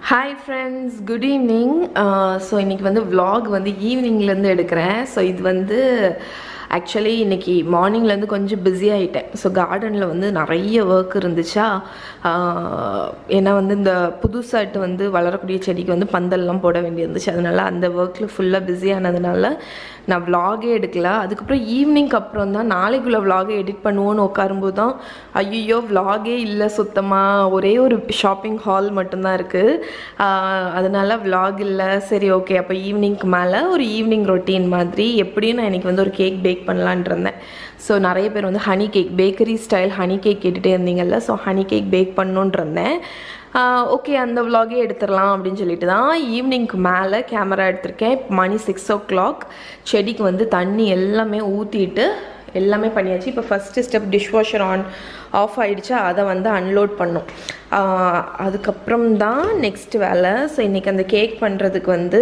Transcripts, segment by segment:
hi friends good evening so இன்றைக்கி வந்து vlog வந்து ஈவினிங்லேருந்து எடுக்கிறேன் ஸோ இது வந்து ஆக்சுவலி இன்னைக்கு மார்னிங்லேருந்து கொஞ்சம் பிஸி ஆகிட்டேன் ஸோ கார்டனில் வந்து நிறைய ஒர்க் இருந்துச்சா ஆஹ், ஏன்னா வந்து இந்த புதுசாட்டு வந்து வளரக்கூடிய செடிக்கு வந்து பந்தல்லாம் போட வேண்டியிருந்துச்சு அதனால அந்த ஒர்க்கில் ஃபுல்லாக பிஸி ஆனதுனால நான் vlog-ஏ எடுக்கல அதுக்கப்புறம் ஈவினிங்க்கு அப்புறம் தான் நாளைக்குள்ள vlog-ஐ எடிட் பண்ணுவோன்னு உட்காரும்போது தான் ஐயோ vlog-ஏ இல்லை சுத்தமாக ஒரே ஒரு ஷாப்பிங் ஹால் மட்டும்தான் இருக்குது அதனால vlog இல்லை சரி ஓகே அப்போ ஈவினிங்க்கு மேலே ஒரு ஈவினிங் ரொட்டீன் மாதிரி எப்படியும் நான் இன்னைக்கு வந்து ஒரு கேக் பேக் பண்ணலான் இருந்தேன் ஸோ நிறைய பேர் வந்து honey cake bakery style honey cake கேட்டுகிட்டே இருந்தீங்கல்ல ஸோ ஹனி கேக் பேக் பண்ணணுன்னு இருந்தேன் ஓகே அந்த vlog-ஏ எடுத்துடலாம் அப்படின்னு சொல்லிட்டு தான் ஈவினிங்க்கு மேலே கேமரா எடுத்திருக்கேன் இப்ப மணி சிக்ஸ் ஓ கிளாக் செடிக்கு வந்து தண்ணி எல்லாமே ஊற்றிட்டு எல்லாமே பண்ணியாச்சு இப்போ first step dishwasher on off ஆயிடுச்சா அதை வந்து அன்லோட் பண்ணும் ஆஹ் அதுக்கப்புறம் தான் நெக்ஸ்ட் வேலை ஸோ இன்றைக்கி அந்த கேக் பண்ணுறதுக்கு வந்து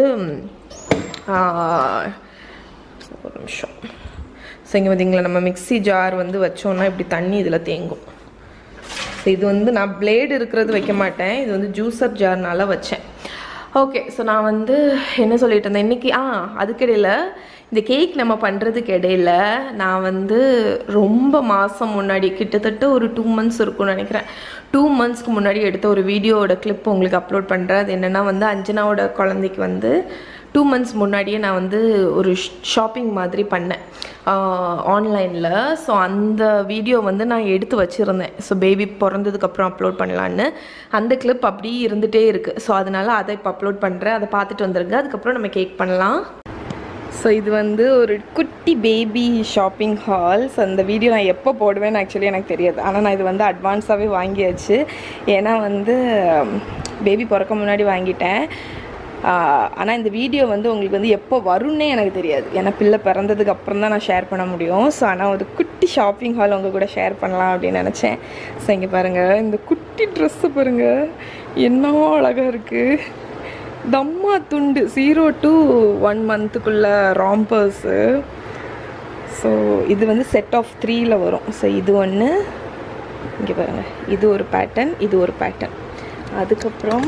ஆஹ் ஒரு நிமிஷம் ஸோ இங்கே பார்த்தீங்களா நம்ம மிக்ஸி ஜார் வந்து வச்சோன்னா இப்படி தண்ணி இதில் தேங்கும் ஸோ இது வந்து நான் பிளேடு இருக்கிறது வைக்க மாட்டேன் இது வந்து ஜூஸர் ஜார்னால வச்சேன் ஓகே ஸோ நான் வந்து என்ன சொல்லிட்டு இருந்தேன் இன்னைக்கு ஆ அதுக்கிடையில் இந்த கேக் நம்ம பண்ணுறதுக்கு இடையில நான் வந்து ரொம்ப மாதம் முன்னாடி கிட்டத்தட்ட ஒரு டூ மந்த்ஸ் இருக்கும்னு நினைக்கிறேன் டூ மந்த்ஸ்க்கு முன்னாடி எடுத்த ஒரு வீடியோவோட கிளிப் உங்களுக்கு அப்லோட் பண்ணுறேன் அது என்னென்னா வந்து அஞ்சனாவோட குழந்தைக்கு வந்து டூ மந்த்ஸ் முன்னாடியே நான் வந்து ஒரு ஷாப்பிங் மாதிரி பண்ணேன் ஆன்லைனில் ஸோ அந்த வீடியோ வந்து நான் எடுத்து வச்சுருந்தேன் ஸோ பேபி பிறந்ததுக்கப்புறம் அப்லோட் பண்ணலான்னு அந்த கிளிப் அப்படியே இருந்துகிட்டே இருக்குது ஸோ அதனால் அதை இப்போ அப்லோட் பண்ணுறேன் அதை பார்த்துட்டு வந்துருங்க அதுக்கப்புறம் நம்ம கேக் பண்ணலாம் ஸோ இது வந்து ஒரு குட்டி பேபி ஷாப்பிங் ஹால் ஸோ அந்த வீடியோ நான் எப்போ போடுவேன்னு ஆக்சுவலி எனக்கு தெரியாது ஆனால் நான் இது வந்து அட்வான்ஸாகவே வாங்கியாச்சு ஏன்னா வந்து பேபி பிறக்க முன்னாடி வாங்கிட்டேன் ஆனால் இந்த வீடியோ வந்து உங்களுக்கு வந்து எப்போ வரும்னே எனக்கு தெரியாது ஏன்னா பிள்ளை பிறந்ததுக்கு அப்புறம் தான் நான் ஷேர் பண்ண முடியும் ஸோ ஆனால் ஒரு குட்டி ஷாப்பிங் ஹால் உங்கள் கூட ஷேர் பண்ணலாம் அப்படின்னு நினச்சேன் ஸோ இங்கே பாருங்கள் இந்த குட்டி ட்ரெஸ்ஸு பாருங்கள் என்ன அழகாக இருக்குது தம்மா துண்டு ஜீரோ டு ஒன் மந்த்துக்குள்ள ராம்பர்ஸு ஸோ இது வந்து செட் ஆஃப் த்ரீயில் வரும் ஸோ இது ஒன்று இங்கே பாருங்கள் இது ஒரு பேட்டர்ன் இது ஒரு பேட்டர்ன் அதுக்கப்புறம்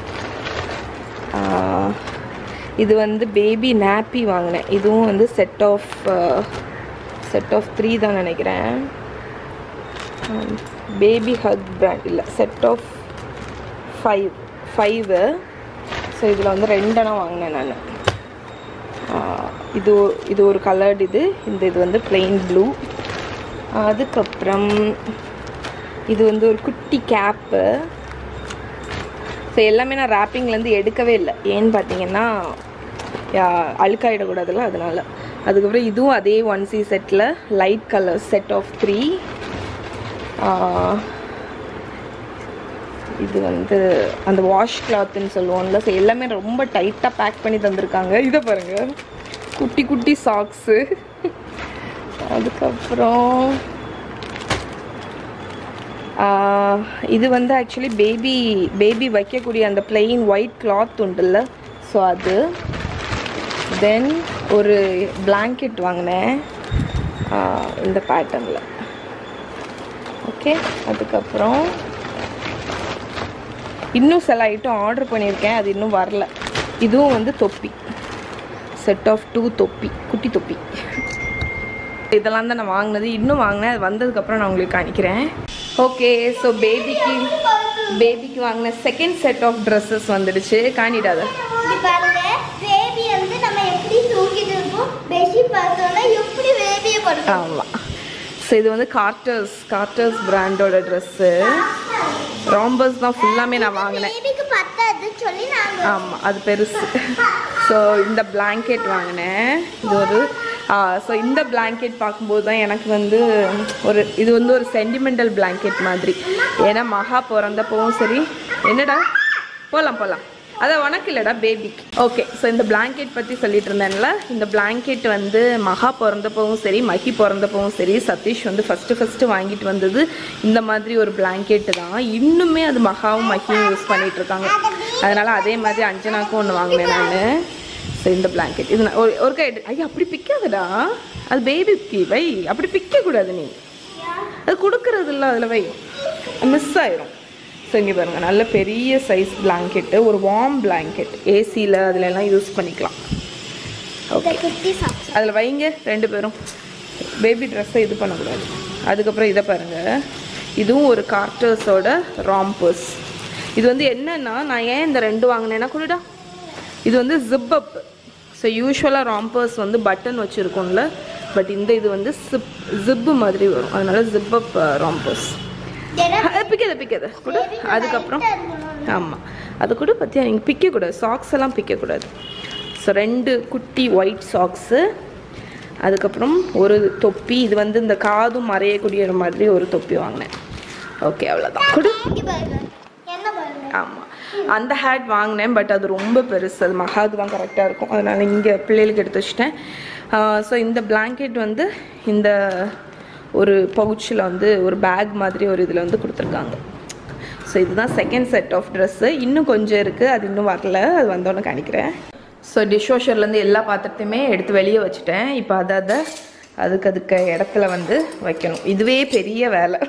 ஆஹ், இது வந்து பேபி நாப்பி வாங்கினேன் இதுவும் வந்து set of set of three தான் நினைக்கிறேன் பேபி ஹக் பிராண்ட் இல்லை set of five five so இதில் வந்து ரெண்டெண்ணம் வாங்கினேன் நான் இது ஒரு- இது ஒரு கலர்டு இது இந்த இது வந்து plain ப்ளூ அதுக்கப்புறம் இது வந்து ஒரு குட்டி கேப்பு ஸோ எல்லாமே நான் ரேப்பிங்லேருந்து எடுக்கவே இல்லை ஏன்னு பார்த்தீங்கன்னா யா- அழுக்காயிடக்கூடாதுல்ல அதனால அதுக்கப்புறம் இதுவும் அதே ஒன் சி செட்டில் light colour set of three இது வந்து அந்த வாஷ் கிளாத்துன்னு சொல்லுவோம்ல ஸோ எல்லாமே ரொம்ப டைட்டாக பேக் பண்ணி தந்திருக்காங்க இதை பாருங்க குட்டி குட்டி சாக்ஸு அதுக்கப்புறம் ஆஹ், இது வந்து ஆக்சுவலி பேபி பேபி வைக்கக்கூடிய அந்த plain ஒயிட் கிளாத் உண்டுல்ல ஸோ அது தென் ஒரு blanket வாங்கினேன் ஆஹ், இந்த பேட்டர்னில் ஓகே அதுக்கப்புறம் இன்னும் சில ஐட்டம் ஆர்டர் பண்ணியிருக்கேன் அது இன்னும் வரல இதுவும் வந்து தொப்பி செட் ஆஃப் டூ தொப்பி குட்டி தொப்பி இதெல்லாம் தான் நான் வாங்கினது இன்னும் வாங்கினேன் அது வந்ததுக்கப்புறம் நான் உங்களுக்கு காணிக்கிறேன் ஓகே ஸோ பேபிக்கு பேபிக்கு வாங்கின செகண்ட் செட் ஆஃப் ட்ரெஸ்ஸஸ் வந்துடுச்சு காணிடாத இது பாருங்க பேபி வந்து நம்ம எப்படி தூக்கிட்டு இருக்கோம் பெட்ஷீட் பார்த்தோம்னா எப்படி பேபியை கொடுக்கும் ஆமாம் ஸோ இது வந்து கார்டர்ஸ் கார்டர்ஸ் பிராண்டோட ட்ரெஸ்ஸு ராம்பர்ஸ் தான் ஃபுல்லாமே நான் வாங்கினேன் பேபிக்கு பத்தாதுன்னு சொல்லி நாங்க ஆமாம் அது பெருசு ஸோ இந்த blanket வாங்கினேன் இது ஒரு ஸோ இந்த blanket பார்க்கும்போது தான் எனக்கு வந்து ஒரு இது வந்து ஒரு சென்டிமெண்டல் blanket மாதிரி ஏன்னா மகா பிறந்தப்பவும் சரி என்னடா போகலாம் போகலாம் அதான் உனக்கு இல்லைடா பேபிக்கு ஓகே ஸோ இந்த blanket பற்றி சொல்லிட்டு இருந்தேன்ல இந்த blanket வந்து மகா பிறந்தப்பவும் சரி மகி பிறந்தப்பவும் சரி சதீஷ் வந்து ஃபஸ்ட்டு ஃபஸ்ட்டு வாங்கிட்டு வந்தது இந்த மாதிரி ஒரு blanket தான் இன்னுமே அது மகாவும் மகியும் யூஸ் பண்ணிட்டு இருக்காங்க அதனால அதே மாதிரி அஞ்சனாக்கும் ஒன்று வாங்கினேன் நான் ஸோ இந்த blanket இது நான் ஒரு ஒரு கை எடு ஐயா அப்படி பிக்காதடா அது பேபிக்கு வை அப்படி பிக்கக்கூடாது நீ அது கொடுக்கறது இல்லை அதில் வை மிஸ் ஆயிரும் ஸோ இங்கே பாருங்கள் நல்ல பெரிய சைஸ் பிளாங்கெட்டு ஒரு வார்ம் பிளாங்கெட் ஏசியில் அதில் எல்லாம் யூஸ் பண்ணிக்கலாம் இந்த குட்டி சாக்ஸ் அதில் வைங்க ரெண்டு பேரும் பேபி ட்ரெஸ்ஸை இது பண்ணக்கூடாது அதுக்கப்புறம் இதை பாருங்கள் இதுவும் ஒரு கார்டர்ஸோட ராம்பர்ஸ் இது வந்து என்னன்னா நான் ஏன் இந்த ரெண்டு வாங்கினேன்னா குடிடா இது வந்து ஜிப் அப் ஸோ யூஸ்வலாக ராம்பர்ஸ் வந்து பட்டன் வச்சுருக்கோம்ல பட் இந்த இது வந்து சிப் ஜிப்பு மாதிரி வரும் அதனால ஜிப் அப் ராம்பர்ஸ் பிக்காத பிக்காத கூட அதுக்கப்புறம் ஆமாம் அது கூட பற்றியா நீங்கள் பிக்கக்கூடாது சாக்ஸ் எல்லாம் பிக்கக்கூடாது ஸோ ரெண்டு குட்டி ஒயிட் சாக்ஸு அதுக்கப்புறம் ஒரு தொப்பி இது வந்து இந்த காதும் மறையக்கூடிய மாதிரி ஒரு தொப்பி வாங்கினேன் ஓகே அவ்வளோதான் கொடு இங்க பாருங்க என்ன பாருங்க ஆமாம் அந்த ஹேட் வாங்கினேன் பட் அது ரொம்ப பெருசு அது மகாது தான் கரெக்டாக இருக்கும் அதனால் இங்கே பிள்ளைகளுக்கு எடுத்து வச்சிட்டேன் ஸோ இந்த blanket வந்து இந்த ஒரு பவுச்சில் வந்து ஒரு பேக் மாதிரி ஒரு இதில் வந்து கொடுத்துருக்காங்க ஸோ இதுதான் செகண்ட் செட் ஆஃப் ட்ரெஸ்ஸு இன்னும் கொஞ்சம் இருக்குது அது இன்னும் வரல அது வந்தோன்னே காணிக்கிறேன் ஸோ டிஷ்வாஷர்லேருந்து எல்லா பாத்திரத்தையுமே எடுத்து வெளியே வச்சுட்டேன் இப்போ அதை அதை அதுக்கு அதுக்கு இடத்துல வந்து வைக்கணும் இதுவே பெரிய வேலை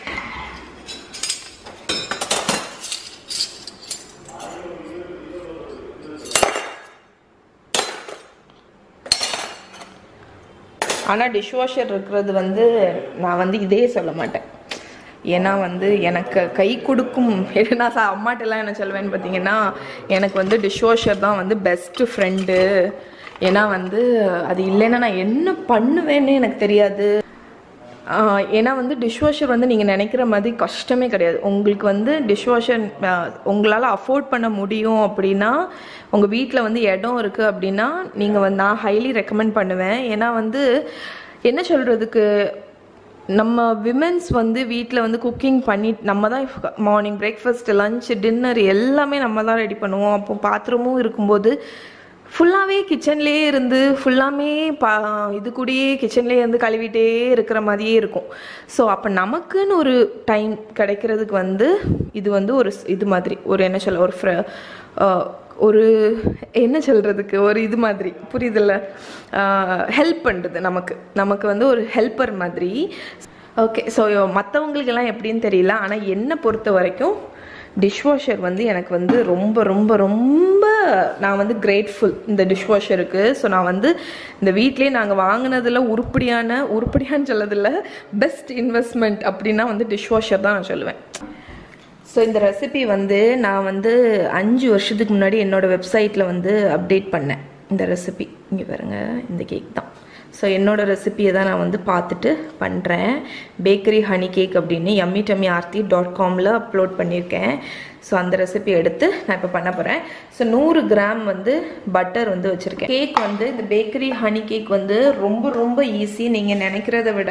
ஆனால் டிஷ்வாஷர் இருக்கிறது வந்து நான் வந்து இதே சொல்ல மாட்டேன் ஏன்னா வந்து எனக்கு கை கொடுக்கும் நான் சா அம்மாட்டெல்லாம் என்ன சொல்லுவேன்னு பார்த்தீங்கன்னா எனக்கு வந்து டிஷ்வாஷர் தான் வந்து பெஸ்ட்டு ஃப்ரெண்டு ஏன்னா வந்து அது இல்லைன்னா நான் என்ன பண்ணுவேன்னு எனக்கு தெரியாது ஆஹ் ஏன்னா வந்து டிஷ்வாஷர் வந்து நீங்கள் நினைக்கிற மாதிரி கஷ்டமே கிடையாது உங்களுக்கு வந்து டிஷ்வாஷர் உங்களால் அஃபோர்ட் பண்ண முடியும் அப்படின்னா உங்கள் வீட்டில் வந்து இடம் இருக்குது அப்படின்னா நீங்கள் வந்து நான் ஹைலி ரெக்கமெண்ட் பண்ணுவேன் ஏன்னா வந்து என்ன சொல்கிறதுக்கு நம்ம விமென்ஸ் வந்து வீட்டில் வந்து குக்கிங் பண்ணி நம்ம தான் மார்னிங் பிரேக்ஃபாஸ்ட் லஞ்ச் டின்னர் எல்லாமே நம்ம தான் ரெடி பண்ணுவோம் அப்போ பாத்திரமும் இருக்கும்போது ஃபுல்லாகவே கிச்சன்லேயே இருந்து ஃபுல்லாமே பா இது கூடயே கிச்சன்லேயே இருந்து கழுவிட்டே இருக்கிற மாதிரியே இருக்கும் ஸோ அப்போ நமக்குன்னு ஒரு டைம் கிடைக்கிறதுக்கு வந்து இது வந்து ஒரு ஸ்- இது மாதிரி ஒரு என்ன சொல்ல ஒரு ஃப்ர ஒரு என்ன சொல்கிறதுக்கு ஒரு இது மாதிரி புரியுதுல்ல ஹெல்ப் பண்ணுறது நமக்கு நமக்கு வந்து ஒரு ஹெல்ப்பர் மாதிரி ஓகே ஸோ மற்றவங்களுக்கெல்லாம் எப்படின்னு தெரியல ஆனால் என்னை பொறுத்த வரைக்கும் டிஷ்வாஷர் வந்து எனக்கு வந்து ரொம்ப ரொம்ப ரொம்ப நான் வந்து கிரேட்ஃபுல் இந்த டிஷ்வாஷருக்கு ஸோ நான் வந்து இந்த வீட்லேயே நாங்கள் வாங்கினதில் உருப்படியான உருப்படியான்னு சொல்லதில்ல பெஸ்ட் இன்வெஸ்ட்மெண்ட் அப்படின்னா வந்து டிஷ்வாஷர் தான் நான் சொல்லுவேன் ஸோ இந்த ரெசிபி வந்து நான் வந்து அஞ்சு வருஷத்துக்கு முன்னாடி என்னோட வெப்சைட்டில் வந்து அப்டேட் பண்ணேன் இந்த ரெசிபி இங்கே பாருங்க இந்த கேக் தான் ஸோ என்னோட ரெசிபியை தான் நான் வந்து பார்த்துட்டு பண்ணுறேன் பேக்கரி ஹனி கேக் அப்படின்னு எம்மி டம்மி ஆர்த்தி டாட் காமில் அப்லோட் பண்ணியிருக்கேன் ஸோ அந்த ரெசிபி எடுத்து நான் இப்போ பண்ண போகிறேன் ஸோ நூறு கிராம் வந்து பட்டர் வந்து வச்சுருக்கேன் கேக் வந்து இந்த பேக்கரி ஹனி கேக் வந்து ரொம்ப ரொம்ப ஈஸி நீங்கள் நினைக்கிறத விட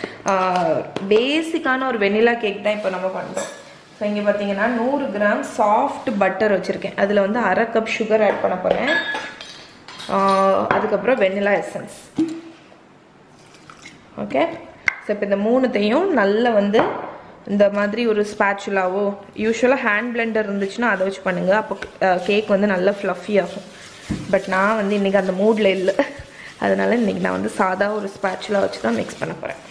பேசிக்கான ஒரு வெனிலா கேக் தான் இப்போ நம்ம பண்ணுறோம் ஸோ இங்கே பார்த்தீங்கன்னா நூறு கிராம் சாஃப்ட் பட்டர் வச்சுருக்கேன் அதில் வந்து அரை கப் சுகர் ஆட் பண்ண போகிறேன் அதுக்கப்புறம் வெனிலா எசன்ஸ் ஓகே ஸோ இப்போ இந்த மூணுத்தையும் நல்லா வந்து இந்த மாதிரி ஒரு ஸ்பேச்சுலாவோ யூஸ்வலாக ஹேண்ட் பிளெண்டர் இருந்துச்சுன்னா அதை வச்சு பண்ணுங்கள் அப்போ கேக் வந்து நல்லா ஃப்ளஃபி ஆகும் பட் நான் வந்து இன்றைக்கி அந்த மூடில் இல்லை அதனால இன்றைக்கி நான் வந்து சாதா ஒரு ஸ்பேச்சுலா வச்சு தான் மிக்ஸ் பண்ண போகிறேன்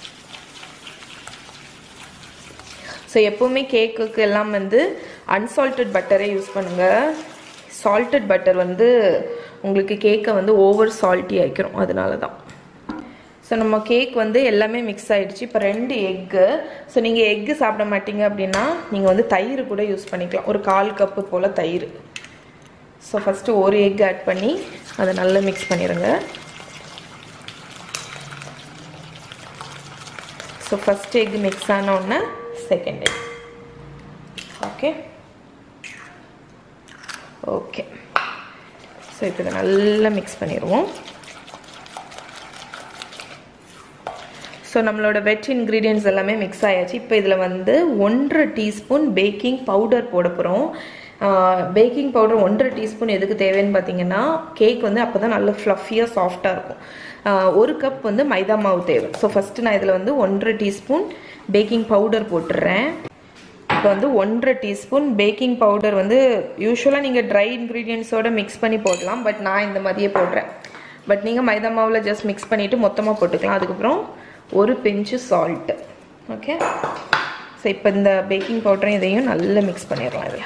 ஸோ எப்போவுமே கேக்குக்கு எல்லாம் வந்து அன்சால்ட்டட் பட்டரே யூஸ் பண்ணுங்கள் சால்ட்டட் பட்டர் வந்து உங்களுக்கு கேக்கை வந்து ஓவர் சால்ட்டி ஆக்கிரும் அதனால தான் ஸோ நம்ம கேக் வந்து எல்லாமே மிக்ஸ் ஆயிடுச்சு இப்போ ரெண்டு எக்கு ஸோ நீங்கள் எக்கு சாப்பிட மாட்டீங்க அப்படின்னா நீங்கள் வந்து தயிர் கூட யூஸ் பண்ணிக்கலாம் ஒரு கால் கப்பு போல் தயிர் ஸோ ஃபஸ்ட்டு ஒரு எக் ஆட் பண்ணி அதை நல்லா மிக்ஸ் பண்ணிடுங்க ஸோ ஃபஸ்ட் எக் மிக்ஸ் ஆன உடனே second egg okay okay so இப்போ இதை நல்லா மிக்ஸ் பண்ணிடுவோம் ஸோ நம்மளோட வெட் இன்க்ரீடியன்ஸ் எல்லாமே மிக்ஸ் ஆயாச்சு இப்போ இதில் வந்து ஒன்றரை டீஸ்பூன் பேக்கிங் பவுடர் போட போகிறோம் பேக்கிங் பவுடர் ஒன்றரை டீஸ்பூன் எதுக்கு தேவைன்னு பார்த்தீங்கன்னா கேக் வந்து அப்போ தான் நல்ல ஃப்ளஃபியாக சாஃப்டாக இருக்கும் ஆஹ் ஒரு கப் வந்து மைதா மாவு தேவை ஸோ ஃபஸ்ட்டு நான் இதில் வந்து ஒன்றரை டீஸ்பூன் பேக்கிங் பவுடர் போட்டுடுறேன் இப்போ வந்து ஒன்றரை டீஸ்பூன் பேக்கிங் பவுடர் வந்து யூஸ்வலாக நீங்கள் ட்ரை இன்க்ரீடியன்ஸோட மிக்ஸ் பண்ணி போடலாம் பட் நான் இந்த மாதிரியே போடுறேன் பட் நீங்கள் மைதா மாவில் ஜஸ்ட் மிக்ஸ் பண்ணிவிட்டு மொத்தமாக போட்டுக்கலாம் அதுக்கப்புறம் ஒரு பிஞ்சு சால்ட்டு ஓகே ஸோ இப்போ இந்த பேக்கிங் பவுடரும் இதையும் நல்லா மிக்ஸ் பண்ணிடலாம் இதில்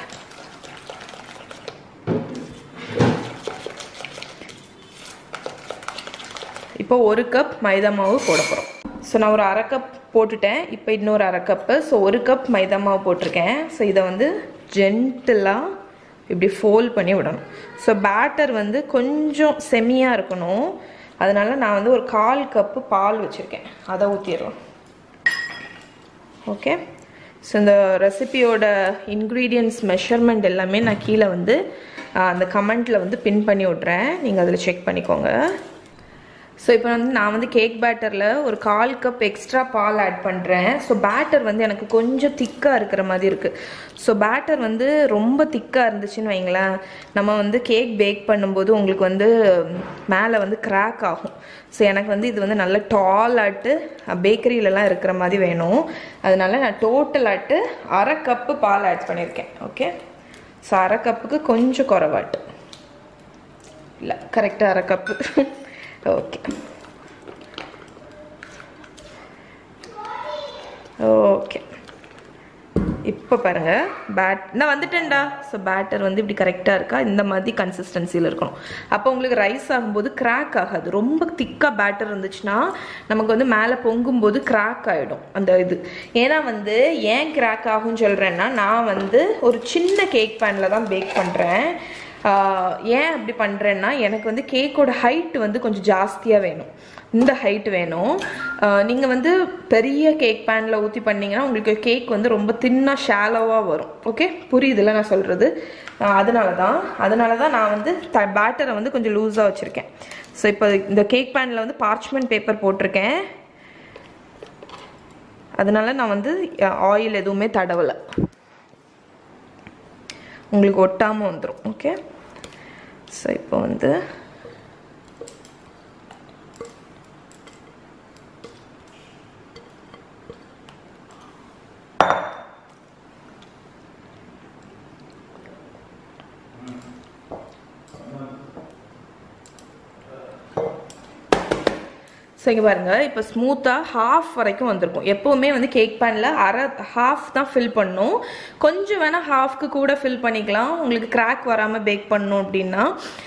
இப்போ ஒரு கப் மைதா மாவு போட போகிறோம் ஸோ நான் ஒரு அரை கப் போட்டுட்டேன் இப்போ இன்னொரு அரை கப்பு ஸோ ஒரு கப் மைதா மாவு போட்டிருக்கேன் ஸோ இதை வந்து ஜென்டிலாக இப்படி ஃபோல்ட் பண்ணி விடணும் ஸோ பேட்டர் வந்து கொஞ்சம் செமியாக இருக்கணும் அதனால நான் வந்து ஒரு கால் கப்பு பால் வச்சுருக்கேன் அதை ஊற்றிடுறோம் ஓகே ஸோ இந்த ரெசிபியோட இன்க்ரீடியன்ட்ஸ் மெஷர்மெண்ட் எல்லாமே நான் கீழே வந்து ஆஹ், அந்த கமெண்ட்டில் வந்து பின் பண்ணி விட்றேன் நீங்கள் அதில் செக் பண்ணிக்கோங்க ஸோ இப்போ வந்து நான் வந்து கேக் பேட்டரில் ஒரு கால் கப் எக்ஸ்ட்ரா பால் ஆட் பண்ணுறேன் ஸோ பேட்டர் வந்து எனக்கு கொஞ்சம் திக்காக இருக்கிற மாதிரி இருக்குது ஸோ பேட்டர் வந்து ரொம்ப திக்காக இருந்துச்சுன்னு வைங்களேன் நம்ம வந்து கேக் பேக் பண்ணும்போது உங்களுக்கு வந்து மேலே வந்து கிராக் ஆகும் ஸோ எனக்கு வந்து இது வந்து நல்ல டால் ஆட்டு பேக்கரியிலலாம் இருக்கிற மாதிரி வேணும் அதனால நான் டோட்டல் ஆட்டு அரை கப்பு பால் ஆட் பண்ணியிருக்கேன் ஓகே ஸோ அரை கப்புக்கு கொஞ்சம் குறைவாட்டு இல்லை கரெக்டாக அரை கப்பு ஓகே ஓகே இப்போ பாருங்க பேட் நான் வந்துட்டேன்டா ஸோ பேட்டர் வந்து இப்படி கரெக்டாக இருக்கா இந்த மாதிரி கன்சிஸ்டன்சியில் இருக்கணும் அப்போ உங்களுக்கு ரைஸ் ஆகும்போது கிராக் ஆகாது ரொம்ப திக்காக பேட்டர் இருந்துச்சுன்னா நமக்கு வந்து மேலே பொங்கும்போது கிராக் ஆகிடும் அந்த இது ஏன்னா வந்து ஏன் கிராக் ஆகும்னு சொல்கிறேன்னா நான் வந்து ஒரு சின்ன கேக் பேனில் தான் பேக் பண்ணுறேன் ஏன் அப்படி பண்ணுறேன்னா எனக்கு வந்து கேக்கோட ஹைட் வந்து கொஞ்சம் ஜாஸ்தியாக வேணும் இந்த ஹைட் வேணும் நீங்கள் வந்து பெரிய கேக் பேனில் ஊற்றி பண்ணீங்கன்னா உங்களுக்கு கேக் வந்து ரொம்ப தின்னாக ஷாலோவாக வரும் ஓகே புரியுதுல்ல நான் சொல்கிறது அதனால தான் அதனால தான் நான் வந்து த பேட்டரை வந்து கொஞ்சம் லூஸாக வச்சுருக்கேன் ஸோ இப்போ இந்த கேக் பேனில் வந்து பார்ச்மெண்ட் பேப்பர் போட்டிருக்கேன் அதனால நான் வந்து ஆயில் எதுவுமே தடவலை உங்களுக்கு ஒட்டாமல் வந்துடும் ஓகே ஸோ இப்போ வந்து ஸோ இங்கே பாருங்கள் இப்போ ஸ்மூத்தாக ஹாஃப் வரைக்கும் வந்திருக்கும் எப்போவுமே வந்து கேக் பேனில் அரை ஹாஃப் தான் ஃபில் பண்ணும் கொஞ்சம் வேணால் ஹாஃப்க்கு கூட ஃபில் பண்ணிக்கலாம் உங்களுக்கு கிராக் வராமல் பேக் பண்ணணும் அப்படின்னா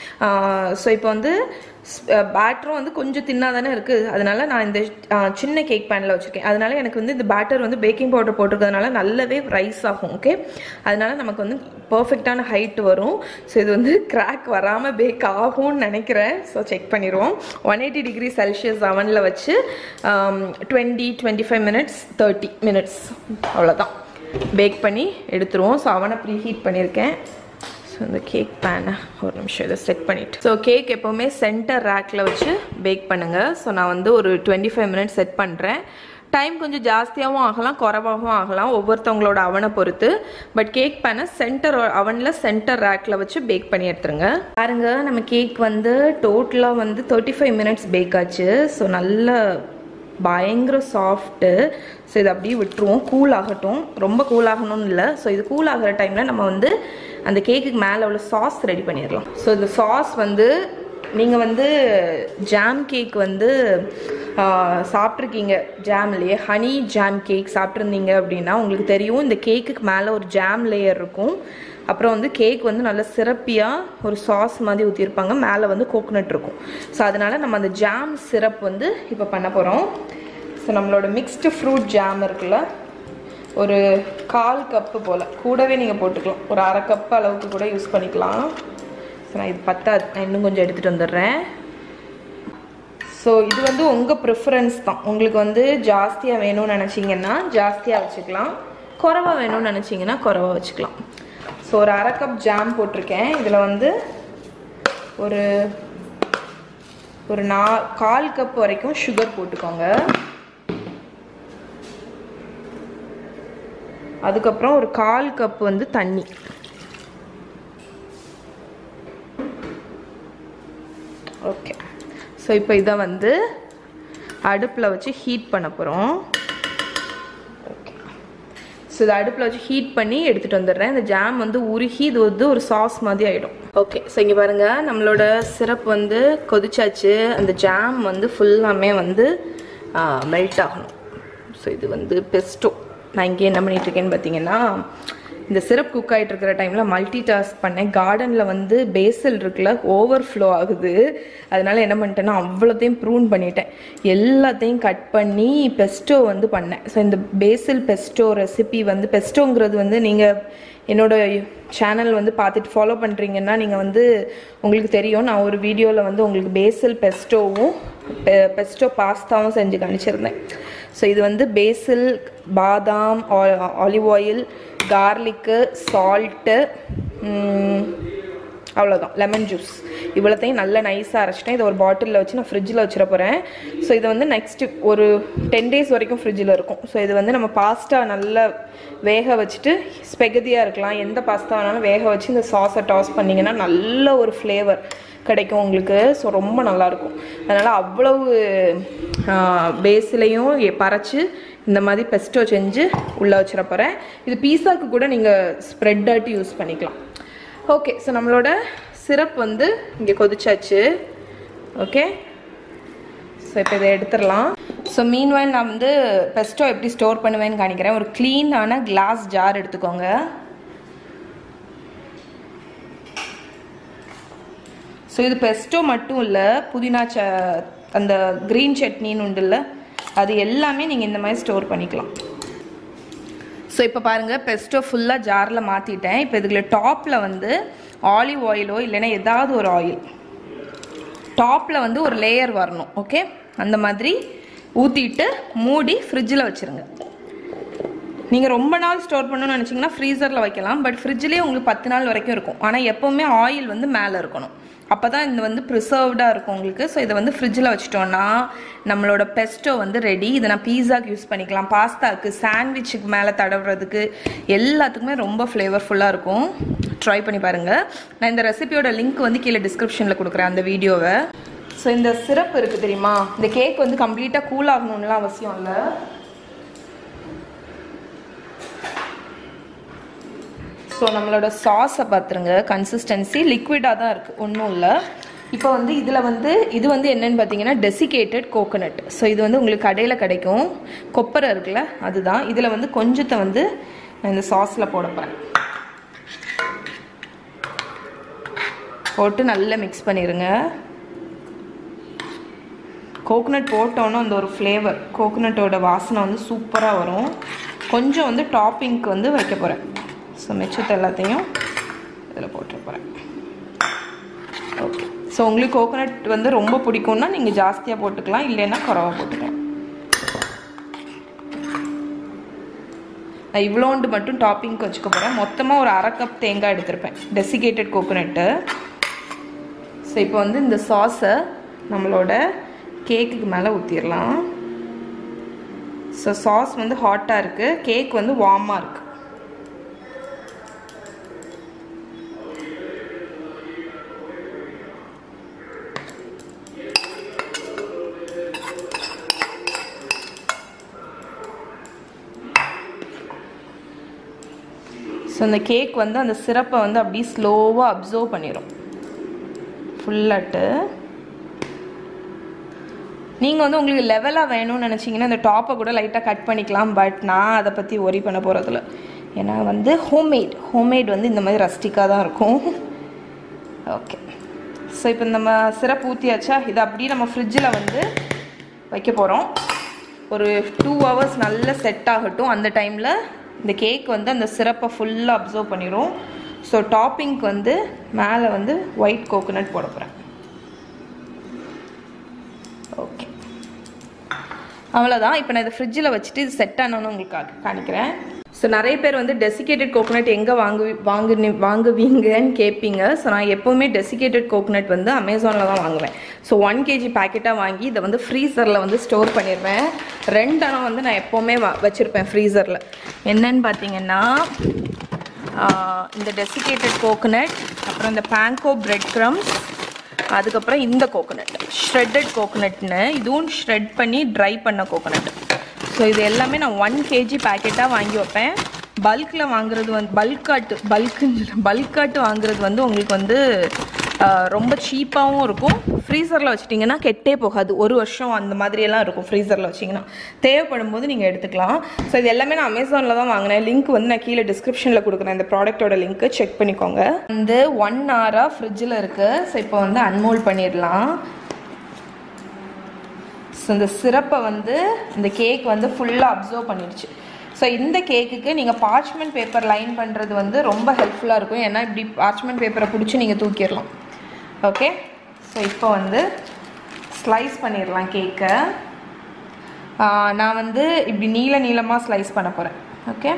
ஸோ இப்போ வந்து பேட்டரும் வந்து கொஞ்சம் தின்னாக தானே இருக்குது அதனால நான் இந்த ஆஹ், சின்ன கேக் பேனில் வச்சுருக்கேன் அதனால எனக்கு வந்து இந்த பேட்டர் வந்து பேக்கிங் பவுடர் போட்டிருக்கிறதுனால நல்லாவே ரைஸ் ஆகும் ஓகே அதனால நமக்கு வந்து பர்ஃபெக்டான ஹைட் வரும் ஸோ இது வந்து கிராக் வராமல் பேக் ஆகும்னு நினைக்கிறேன் ஸோ செக் பண்ணிடுவோம் ஒன் எயிட்டி டிகிரி செல்சியஸ் அவனில் வச்சு twenty twenty five minutes thirty minutes அவ்வளோதான் பேக் பண்ணி எடுத்துருவோம் ஸோ அவனை ப்ரீ ஹீட் பண்ணியிருக்கேன் ஸோ இந்த கேக் பேனை ஒரு நிமிஷம் இதை செட் பண்ணிவிட்டு ஸோ கேக் எப்போவுமே சென்டர் ரேக்கில் வச்சு பேக் பண்ணுங்கள் ஸோ நான் வந்து ஒரு டுவெண்ட்டி ஃபைவ் மினிட்ஸ் செட் பண்ணுறேன் டைம் கொஞ்சம் ஜாஸ்தியாகவும் ஆகலாம் குறைவாகவும் ஆகலாம் ஒவ்வொருத்தவங்களோட அவனை பொறுத்து பட் கேக் பேனை சென்டர் அவனில் சென்டர் ரேக்கில் வச்சு பேக் பண்ணி எடுத்துருங்க பாருங்க நம்ம கேக் வந்து டோட்டலாக வந்து தேர்ட்டி ஃபைவ் மினிட்ஸ் பேக் ஆச்சு ஸோ நல்ல பயங்கர சாஃப்ட்டு ஸோ இது அப்படியே விட்டுருவோம் கூல் ஆகட்டும் ரொம்ப கூல் ஆகணும்னு இல்லை ஸோ இது கூல் ஆகிற டைமில் நம்ம வந்து அந்த கேக்குக்கு மேலே உள்ள சாஸ் ரெடி பண்ணிடலாம் ஸோ இந்த சாஸ் வந்து நீங்கள் வந்து ஜாம் கேக் வந்து ஆஹ், சாப்பிட்ருக்கீங்க ஜாம்லேயே ஹனி ஜாம் கேக் சாப்பிட்ருந்தீங்க அப்படின்னா உங்களுக்கு தெரியும் இந்த கேக்குக்கு மேலே ஒரு ஜாம் லேயர் இருக்கும் அப்புறம் வந்து கேக் வந்து நல்ல சிறப்பியாக ஒரு சாஸ் மாதிரி ஊற்றிருப்பாங்க மேலே வந்து கோகோனட் இருக்கும் ஸோ அதனால நம்ம அந்த ஜாம் சிரப் வந்து இப்போ பண்ண போகிறோம் ஸோ நம்மளோட மிக்ஸ்டு ஃப்ரூட் ஜாம் இருக்குல்ல ஒரு கால் கப்பு போல் கூடவே நீங்கள் போட்டுக்கலாம் ஒரு அரை கப் அளவுக்கு கூட யூஸ் பண்ணிக்கலாம் ஸோ நான் இது பத்தாது நான் இன்னும் கொஞ்சம் எடுத்துகிட்டு வந்துடுறேன் ஸோ இது வந்து உங்கள் ப்ரிஃபரன்ஸ் தான் உங்களுக்கு வந்து ஜாஸ்தியாக வேணும்னு நினச்சிங்கன்னா ஜாஸ்தியாக வச்சுக்கலாம் குறைவா வேணும்னு நினச்சிங்கன்னா குறைவா வச்சுக்கலாம் ஸோ ஒரு அரை கப் ஜாம் போட்டிருக்கேன் இதில் வந்து ஒரு ஒரு நா கால் கப் வரைக்கும் சுகர் போட்டுக்கோங்க அதுக்கப்புறம் ஒரு கால் கப் வந்து தண்ணி ஓகே ஸோ இப்போ இதை வந்து அடுப்பில் வச்சு ஹீட் பண்ண போகிறோம் ஓகே ஸோ இதை அடுப்பில் வச்சு ஹீட் பண்ணி எடுத்துகிட்டு வந்துடுறேன் இந்த ஜாம் வந்து உருகி இது வந்து ஒரு சாஸ் மாதிரி ஆகிடும் ஓகே ஸோ இங்கே பாருங்கள் நம்மளோட சிரப் வந்து கொதிச்சாச்சு அந்த ஜாம் வந்து ஃபுல்லாமே வந்து மெல்ட் ஆகணும் ஸோ இது வந்து பெஸ்ட்டோ நான் இங்கே என்ன பண்ணிட்டு இருக்கேன்னு பார்த்தீங்கன்னா இந்த சிரப் குக் ஆகிட்டு இருக்கிற டைமில் மல்டி டாஸ்க் பண்ணேன் கார்டனில் வந்து பேசல் இருக்குல்ல ஓவர் ஃப்ளோ ஆகுது அதனால என்ன பண்ணிட்டேன்னா அவ்வளோத்தையும் ப்ரூன் பண்ணிட்டேன் எல்லாத்தையும் கட் பண்ணி பெஸ்டோ வந்து பண்ணேன் ஸோ இந்த பேசல் பெஸ்டோ ரெசிபி வந்து பெஸ்டோங்கிறது வந்து நீங்கள் என்னோட சேனல் வந்து பார்த்துட்டு ஃபாலோ பண்ணுறீங்கன்னா நீங்கள் வந்து உங்களுக்கு தெரியும் நான் ஒரு வீடியோவில் வந்து உங்களுக்கு பேசல் பெஸ்டோவும் பெஸ்டோ பாஸ்தாவும் செஞ்சு காமிச்சிருந்தேன் ஸோ இது வந்து பேசில் பாதாம் ஆலிவ் ஆயில் கார்லிக்கு சால்ட்டு அவ்வளோதான் லெமன் ஜூஸ் இவ்வளோத்தையும் நல்லா நைஸாக அரைச்சிட்டேன் இதை ஒரு பாட்டிலில் வச்சு நான் ஃப்ரிட்ஜில் வச்சிட போகிறேன் ஸோ இது வந்து நெக்ஸ்ட் ஒரு டென் டேஸ் வரைக்கும் ஃப்ரிட்ஜில் இருக்கும் ஸோ இது வந்து நம்ம பாஸ்தா நல்லா வேக வச்சுட்டு ஸ்பெகதியாக இருக்கலாம் எந்த பாஸ்தா வேணாலும் வேக வச்சு இந்த சாஸை டாஸ் பண்ணிங்கன்னா நல்ல ஒரு ஃப்ளேவர் கிடைக்கும் உங்களுக்கு ஸோ ரொம்ப நல்லாயிருக்கும் அதனால் அவ்வளவு பேஸ்லேயும் பறைச்சி இந்த மாதிரி பெஸ்டோ செஞ்சு உள்ளே வச்சிட போகிறேன் இது பீஸாக்கு கூட நீங்கள் ஸ்ப்ரெட் ஆட்டி யூஸ் பண்ணிக்கலாம் ஓகே ஸோ நம்மளோட சிரப் வந்து இங்கே கொதிச்சாச்சு ஓகே ஸோ இப்போ இதை எடுத்துடலாம் ஸோ மீன்வாயில் நான் வந்து பெஸ்டோ எப்படி ஸ்டோர் பண்ணுவேன்னு காணிக்கிறேன் ஒரு க்ளீனான கிளாஸ் ஜார் எடுத்துக்கோங்க ஸோ இது பெஸ்டோ மட்டும் இல்லை புதினா ச அந்த க்ரீன் சட்னின்னு உண்டுல்ல அது எல்லாமே நீங்கள் இந்த மாதிரி ஸ்டோர் பண்ணிக்கலாம் ஸோ இப்போ பாருங்கள் பெஸ்டோ ஃபுல்லாக ஜாரில் மாற்றிட்டேன் இப்போ இதுக்குள்ள டாப்பில் வந்து ஆலிவ் ஆயிலோ இல்லைன்னா ஏதாவது ஒரு ஆயில் டாப்பில் வந்து ஒரு லேயர் வரணும் ஓகே அந்த மாதிரி ஊற்றிட்டு மூடி ஃப்ரிட்ஜில் வச்சுருங்க நீங்கள் ரொம்ப நாள் ஸ்டோர் பண்ணணும்னு நினச்சிங்கன்னா ஃப்ரீசரில் வைக்கலாம் பட் ஃப்ரிட்ஜ்லேயே உங்களுக்கு பத்து நாள் வரைக்கும் இருக்கும் ஆனால் எப்போவுமே ஆயில் வந்து மேலே இருக்கணும் அப்போ தான் இது வந்து ப்ரிசர்வ்டாக இருக்கும் உங்களுக்கு ஸோ இதை வந்து ஃப்ரிட்ஜில் வச்சிட்டோன்னா நம்மளோட பெஸ்டோ வந்து ரெடி இதை நான் பீஸாக்கு யூஸ் பண்ணிக்கலாம் பாஸ்தாக்கு சாண்ட்விச்சுக்கு மேலே தடவுறதுக்கு எல்லாத்துக்குமே ரொம்ப ஃப்ளேவர்ஃபுல்லாக இருக்கும் ட்ரை பண்ணி பாருங்கள் நான் இந்த ரெசிபியோட லிங்க் வந்து கீழே டிஸ்கிரிப்ஷனில் கொடுக்குறேன் அந்த வீடியோவை ஸோ இந்த சிரப் இருக்குது தெரியுமா இந்த கேக் வந்து கம்ப்ளீட்டாக கூல் ஆகணும்லாம் அவசியம் இல்லை ஸோ நம்மளோட சாஸை பார்த்துருங்க கன்சிஸ்டன்சி லிக்விடாக தான் இருக்குது ஒன்றும் இல்லை இப்போ வந்து இதில் வந்து இது வந்து என்னன்னு பார்த்தீங்கன்னா டெசிகேட்டட் கோகோனட் ஸோ இது வந்து உங்களுக்கு கடையில் கிடைக்கும் கொப்பரை இருக்குல்ல அதுதான் இதில் வந்து கொஞ்சத்தை வந்து நான் இந்த சாஸில் போட போகிறேன் போட்டு நல்லா மிக்ஸ் பண்ணிடுங்க கோகோனட் போட்டோன்னே அந்த ஒரு ஃப்ளேவர் கோகோனட்டோட வாசனை வந்து சூப்பராக வரும் கொஞ்சம் வந்து டாப்பிங்க்கு வந்து வைக்க போகிறேன் ஸோ மிச்சத்தை எல்லாத்தையும் இதில் போட்டுற போகிறேன் ஓகே ஸோ உங்களுக்கு கோகோனட் வந்து ரொம்ப பிடிக்கும்னா நீங்கள் ஜாஸ்தியாக போட்டுக்கலாம் இல்லைன்னா குறவா போட்டுக்கலாம் நான் இவ்வளோண்டு மட்டும் டாப்பிங்க்கு வச்சுக்க போகிறேன் மொத்தமாக ஒரு அரை கப் தேங்காய் எடுத்திருப்பேன் டெசிகேட்டட் கோகோனட்டு ஸோ இப்போ வந்து இந்த சாஸை நம்மளோட கேக்குக்கு மேலே ஊற்றிடலாம் ஸோ சாஸ் வந்து ஹாட்டாக இருக்குது கேக் வந்து வார்மாக இருக்குது ஸோ அந்த கேக் வந்து அந்த சிரப்பை வந்து அப்படியே ஸ்லோவாக அப்சர்வ் பண்ணிடும் ஃபுல்லாட்டு நீங்கள் வந்து உங்களுக்கு லெவலாக வேணும்னு நினச்சிங்கன்னா இந்த டாப்பை கூட லைட்டாக கட் பண்ணிக்கலாம் பட் நான் அதை பற்றி ஒரி பண்ண போகிறதில்ல ஏன்னா வந்து ஹோம்மேட் ஹோம்மேட் வந்து இந்த மாதிரி ரஸ்டிக்காக தான் இருக்கும் ஓகே ஸோ இப்போ நம்ம சிரப் ஊற்றியாச்சா இதை அப்படியே நம்ம ஃப்ரிட்ஜில் வந்து வைக்க போகிறோம் ஒரு டூ ஹவர்ஸ் நல்லா செட் ஆகட்டும் அந்த டைமில் இந்த கேக் வந்து அந்த சிரப்பை ஃபுல்லாக அப்சர்வ் பண்ணிடும் ஸோ டாப்பிங்க்கு வந்து மேலே வந்து ஒயிட் கோகோனட் போட போகிறேன் ஓகே அவ்வளோதான் இப்போ நான் இதை ஃப்ரிட்ஜில் வச்சுட்டு இது செட் ஆனோன்னு உங்களுக்கு கா- காணிக்கிறேன் ஸோ நிறைய பேர் வந்து டெசிகேட்டட் கோகோனட் எங்கே வாங்கு வாங்கு வாங்குவீங்கன்னு கேட்பீங்க ஸோ நான் எப்போவுமே டெசிகேட்டட் கோகோனட் வந்து அமேசானில் தான் வாங்குவேன் ஸோ ஒன் கேஜி பேக்கெட்டாக வாங்கி இதை வந்து ஃப்ரீசரில் வந்து ஸ்டோர் பண்ணிடுவேன் ரெண்டெண்ணம் வந்து நான் எப்போவுமே வ வச்சுருப்பேன் ஃப்ரீசரில் என்னன்னு பார்த்தீங்கன்னா ஆஹ், இந்த டெசிகேட்டட் கோகோனட் அப்புறம் இந்த பேங்கோ பிரெட் க்ரம்ஸ் அதுக்கப்புறம் இந்த கோகோனட் ஷ்ரெட்டட் கோகோனட்னு இதுவும் ஷ்ரெட் பண்ணி ட்ரை பண்ண கோகோனட் ஸோ இது எல்லாமே நான் ஒன் கேஜி பேக்கெட்டாக வாங்கி வைப்பேன் பல்கில் வாங்குறது வந்து பல்காட்டு பல்க்குன்னு பல்காட்டு வாங்குறது வந்து உங்களுக்கு வந்து ஆஹ் ரொம்ப சீப்பாகவும் இருக்கும் ஃப்ரீசரில் வச்சிட்டிங்கன்னா கெட்டே போகாது ஒரு வருஷம் அந்த மாதிரியெல்லாம் இருக்கும் ஃப்ரீசரில் வச்சிங்கன்னா தேவைப்படும் போது நீங்கள் எடுத்துக்கலாம் ஸோ இது எல்லாமே நான் அமேசானில் தான் வாங்கினேன் லிங்க் வந்து நான் கீழே டிஸ்கிரிப்ஷனில் கொடுக்குறேன் இந்த ப்ராடக்ட்டோட லிங்க்கு செக் பண்ணிக்கோங்க வந்து ஒன் ஹவராக ஃப்ரிட்ஜில் இருக்குது ஸோ இப்போ வந்து அன்மோல் பண்ணிடலாம் ஸோ இந்த சிரப்பை வந்து இந்த கேக் வந்து ஃபுல்லாக அப்சர்வ் பண்ணிடுச்சு ஸோ இந்த கேக்குக்கு நீங்கள் பார்ச்மெண்ட் பேப்பர் லைன் பண்ணுறது வந்து ரொம்ப ஹெல்ப்ஃபுல்லாக இருக்கும் ஏன்னா இப்படி பார்ச்மெண்ட் பேப்பரை பிடிச்சி நீங்கள் தூக்கிடலாம் ஓகே ஸோ இப்போ வந்து ஸ்லைஸ் பண்ணிடலாம் கேக்கை நான் வந்து இப்படி நீள நீளமாக ஸ்லைஸ் பண்ண போகிறேன் ஓகே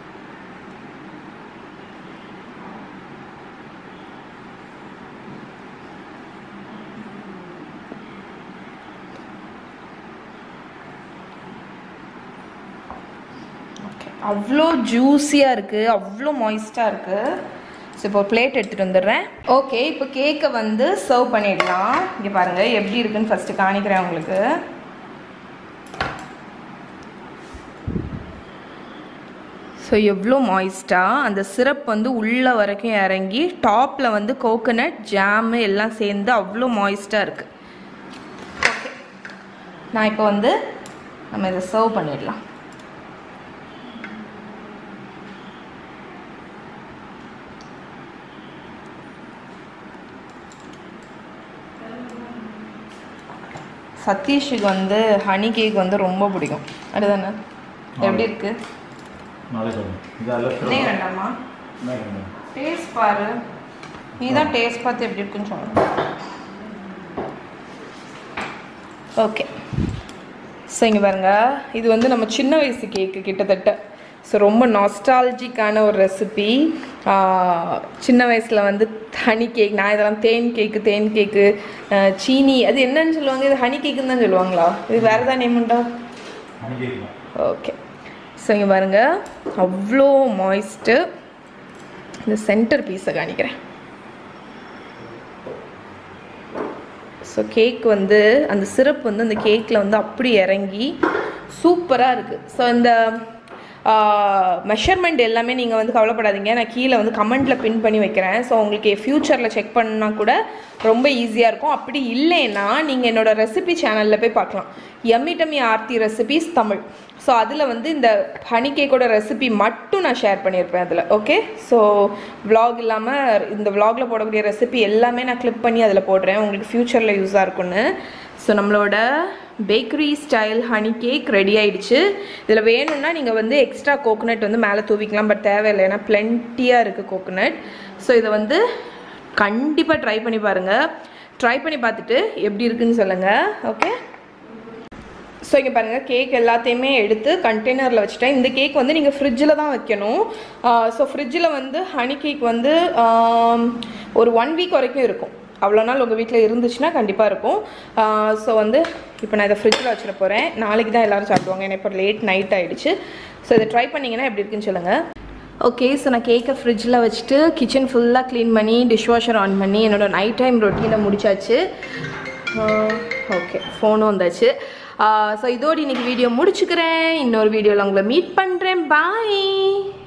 ஓகே அவ்வளோ ஜூஸியாக இருக்குது அவ்வளோ மாய்ஸ்டாக இருக்குது ஸோ இப்போ பிளேட் எடுத்துகிட்டு வந்துடுறேன் ஓகே இப்போ கேக்கை வந்து சர்வ் பண்ணிடலாம் இங்கே பாருங்கள் எப்படி இருக்குன்னு ஃபஸ்ட்டு காணிக்கிறேன் உங்களுக்கு ஸோ எவ்வளோ மாய்ஸ்டாக அந்த சிரப் வந்து உள்ளே வரைக்கும் இறங்கி டாப்பில் வந்து கோகோனட் ஜாமு எல்லாம் சேர்ந்து அவ்வளோ மாய்ஸ்டாக இருக்குது ஓகே நான் இப்போ வந்து நம்ம இதை சர்வ் பண்ணிடலாம் சதீஷுக்கு வந்து ஹனி கேக் வந்து ரொம்ப பிடிக்கும் அதுதானே எப்படி இருக்கு நாளை சொல்லுங்க இது அல்ல நே வேண்டாமா டேஸ்ட் பாரு நீ தான் டேஸ்ட் பார்த்து எப்படி இருக்குன்னு சொல்லு ஓகே ஸோ இங்கே பாருங்க இது வந்து நம்ம சின்ன வயசு கேக்கு கிட்டத்தட்ட ஸோ ரொம்ப நாஸ்டாலஜிக்கான ஒரு ரெசிபி சின்ன வயசில் வந்து ஹனி கேக் நான் இதெல்லாம் தேன் கேக்கு தேன் கேக்கு சீனி அது என்னன்னு சொல்லுவாங்க இது ஹனி கேக்குன்னு தான் சொல்லுவாங்களா இது வேறு தான் நேம் உண்டா அனுப்பிக்கலாம் ஓகே ஸோ இங்கே பாருங்க அவ்வளோ மாய்ஸ்ட்டு இந்த சென்டர் பீஸை காணிக்கிறேன் ஸோ கேக் வந்து அந்த சிரப் வந்து அந்த கேக்கில் வந்து அப்படி இறங்கி சூப்பராக இருக்குது ஸோ இந்த மெஷர்மெண்ட் எல்லாமே நீங்கள் வந்து கவலைப்படாதீங்க நான் கீழே வந்து கமெண்ட்டில் பின் பண்ணி வைக்கிறேன் ஸோ உங்களுக்கு ஃப்யூச்சரில் செக் பண்ணால் கூட ரொம்ப ஈஸியாக இருக்கும் அப்படி இல்லைன்னா நீங்கள் என்னோட ரெசிபி சேனலில் போய் பார்க்கலாம் yummy tummy Aarthi recipes Tamil so அதில் வந்து இந்த ஹனி கேக்கோட ரெசிபி மட்டும் நான் ஷேர் பண்ணியிருப்பேன் அதில் ஓகே ஸோ vlog இல்லாமல் இந்த vlogல போடக்கூடிய ரெசிபி எல்லாமே நான் கிளிப் பண்ணி அதில் போடுறேன் உங்களுக்கு ஃப்யூச்சரில் யூஸாக இருக்கும்னு ஸோ நம்மளோட bakery style honey cake ready ஆயிடுச்சு இதில் வேணும்னா நீங்கள் வந்து எக்ஸ்ட்ரா கோகோனட் வந்து மேலே தூவிக்கலாம் பட் தேவையில்லை ஏன்னா பிளென்ட்டியாக இருக்குது கோகோனட் ஸோ இதை வந்து கண்டிப்பாக ட்ரை பண்ணி பாருங்கள் ட்ரை பண்ணி பார்த்துட்டு எப்படி இருக்குன்னு சொல்லுங்கள் ஓகே ஸோ இங்கே பாருங்கள் கேக் எல்லாத்தையுமே எடுத்து கண்டெய்னரில் வச்சுட்டேன் இந்த கேக் வந்து நீங்கள் ஃப்ரிட்ஜில் தான் வைக்கணும் ஸோ ஃப்ரிட்ஜில் வந்து ஹனி கேக் வந்து ஆம், ஒரு ஒன் வீக் வரைக்கும் இருக்கும் அவ்வளோ நாள் உங்கள் வீட்டில் இருந்துச்சுன்னா கண்டிப்பாக இருக்கும் ஸோ வந்து இப்போ நான் இதை ஃப்ரிட்ஜில் வச்சிட போகிறேன் நாளைக்கு தான் எல்லோரும் சாப்பிடுவாங்க ஏன்னா இப்போ லேட் நைட் ஆகிடுச்சு ஸோ இதை ட்ரை பண்ணிங்கன்னா எப்படி இருக்குன்னு சொல்லுங்கள் ஓகே ஸோ நான் கேக்கை ஃப்ரிட்ஜில் வச்சுட்டு கிச்சன் ஃபுல்லாக க்ளீன் பண்ணி டிஷ்வாஷர் ஆன் பண்ணி என்னோட நைட் டைம் ரொட்டீனை முடிச்சாச்சு ஓகே ஃபோனும் வந்தாச்சு ஸோ இதோடு இன்னைக்கு வீடியோ முடிச்சுக்கிறேன் இன்னொரு வீடியோவில் உங்களை மீட் பண்ணுறேன் பாய்